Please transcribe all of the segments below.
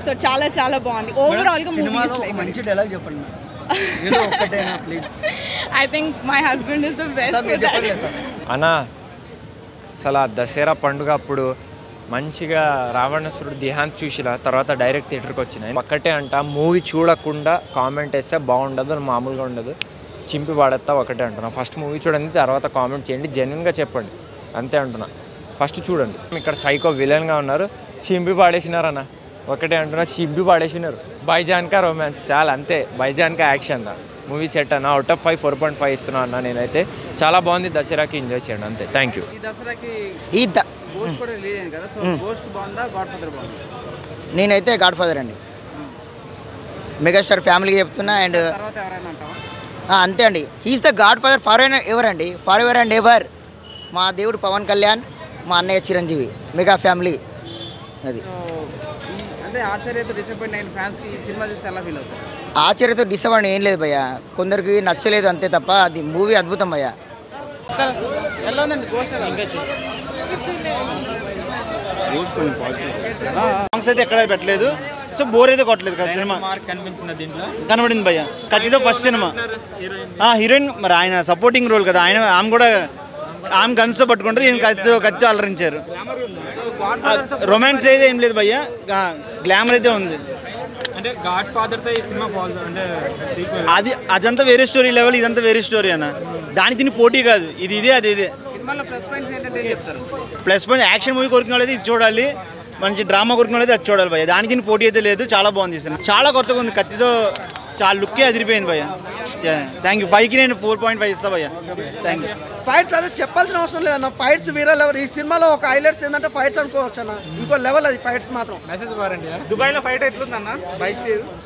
So చాలా చాలా బాగుంది ఓవరాల్ గా సినిమాలో మూవీస్ ఒక మంచి డైలాగ్ చెప్పండి మేడం. ఏదో ఒక్కటైనా please I think my husband is the sir best మీరు చెప్పండి సార్ అన్న అసలు ఆ దసరా పండుగ అప్పుడు మంచిగా రావణాసురుడు దేహాన్ని చూసిలా తర్వాత డైరెక్ట్ థియేటర్కి వచ్చినాయి ఒక్కటే అంట మూవీ చూడకుండా కామెంట్ వేస్తే బాగుండదు అని మామూలుగా ఉండదు చింపి పాడేస్తా ఒకటే అంటున్నా ఫస్ట్ మూవీ చూడండి తర్వాత కామెంట్ చేయండి జెన్యున్గా చెప్పండి అంతే అంటున్నా ఫస్ట్ చూడండి ఇక్కడ సైకో విలన్గా ఉన్నారు చింపి పాడేసినారన్న ఒకటే అంటున్నా చింపి పాడేసినారు బైజాన్కా రొమాన్స్ చాలా అంతే బైజాన్కా యాక్షన్ దా మూవీ సెట్ అన్న out of five four point five ఇస్తున్నా అన్న నేనైతే చాలా బాగుంది దసరాకి ఎంజాయ్ చేయండి అంతే థ్యాంక్ యూ ఈ దసరాకి ఈ ద గోస్ట్ కూడా రిలీజ్ అయింది కదా సో గోస్ట్ బాగుందా గాడ్ ఫాదర్ బాగుందా నేనైతే గాడ్ ఫాదర్ అండి మెగాస్టార్ ఫ్యామిలీకి చెప్తున్నా అండ్ తర్వాత ఎవరైనా అంటావా అంతే అండి he's the godfather forever అండి ఫర్ ఎవర్ అండ్ ఎవర్ మా దేవుడు పవన్ కళ్యాణ్ మా అన్నయ్య చిరంజీవి మెగా ఫ్యామిలీ అది సో ఈ అంటే ఆశ్చర్యతో డిసప్పాయింట్ అయిన ఫ్యాన్స్కి ఈ సినిమా చూస్తే ఎలా ఫీల్ అవుతారు ఆశ్చర్యతో డిసప్పాయింట్ ఏం లేదు భయ్య కొందరికి నచ్చలేదు అంతే తప్ప అది మూవీ అద్భుతం భయ్య ఎలా ఉందండి గోస్ట్ ఎలా ఉంది? సాంగ్స్ అయితే ఎక్కడ పెట్టలేదు సో బోర్ అయితే కొట్టలేదు కదా సినిమా కనబడింది భయ్య కత్తితో ఫస్ట్ సినిమా హీరోయిన్ మరి ఆయన సపోర్టింగ్ రోల్ కదా ఆయన ఆమె కూడా ఆమె గన్స్తో పట్టుకుంటుంది ఈయన కత్తితో కత్తితో అలరించారు రొమాన్స్ అయితే ఏం లేదు భయ్య గ్లామర్ అయితే ఉంది అంటే గాడ్ ఫాదర్ తో ఈ సినిమా బాగుంది అంటే సీక్వెల్ అది అదంతా వేరే స్టోరీ లెవెల్ ఇదంతా వేరే స్టోరీ అన్న దానికి దీని పోటీ కాదు ఇది ఇదే అది ఇదే సినిమాలో ప్లస్ పాయింట్స్ ఏంటంటే ఏం చెప్తారు ప్లస్ పాయింట్ యాక్షన్ మూవీ కొరికిన వాళ్ళైతే ఇది చూడాలి మంచి డ్రామా కొరికిన వాళ్ళైతే అది చూడాలి భయ్య దానికి దీని పోటీ అయితే లేదు చాలా బాగుంది ఈ సినిమా చాలా కొత్తగా ఉంది కత్తితో చాలా లుక్కే అదిరిపోయింది భయ్య థ్యాంక్ యూ ఫైవ్కి నేను ఫోర్ పాయింట్ ఫైవ్ ఇస్తా భయ్య థ్యాంక్ యూ ఫైట్స్ అదే చెప్పాల్సిన అవసరం లేదన్న ఫైట్స్ వేరే లెవెల్ ఈ సినిమాలో ఒక హైలైట్స్ ఏంటంటే ఫైట్స్ అనుకోవచ్చు అన్న ఇంకో లెవెల్ అది ఫైట్స్ మాత్రం మెసేజ్ వారండి దుబాయ్లో ఫైట్ ఎట్లుందన్న బైక్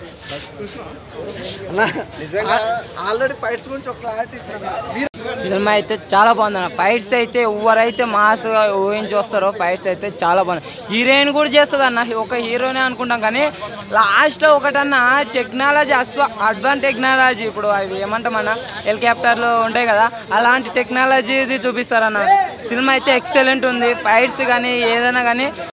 ఆల్రెడీ ఫైట్స్ గురించి ఒక క్లారిటీ ఇచ్చిన సినిమా అయితే చాలా బాగుంది అన్న ఫైట్స్ అయితే ఎవరైతే మాస్గా ఊహించి వస్తారో ఫైట్స్ అయితే చాలా బాగుంది హీరోయిన్ కూడా చేస్తుంది అన్న ఒక హీరోనే అనుకుంటాం కానీ లాస్ట్లో ఒకటన్నా టెక్నాలజీ అస్వ అడ్వాన్స్ టెక్నాలజీ ఇప్పుడు అవి ఏమంటామన్నా హెలికాప్టర్లు ఉంటాయి కదా అలాంటి టెక్నాలజీ చూపిస్తారన్న సినిమా అయితే ఎక్సలెంట్ ఉంది ఫైట్స్ కానీ ఏదైనా కానీ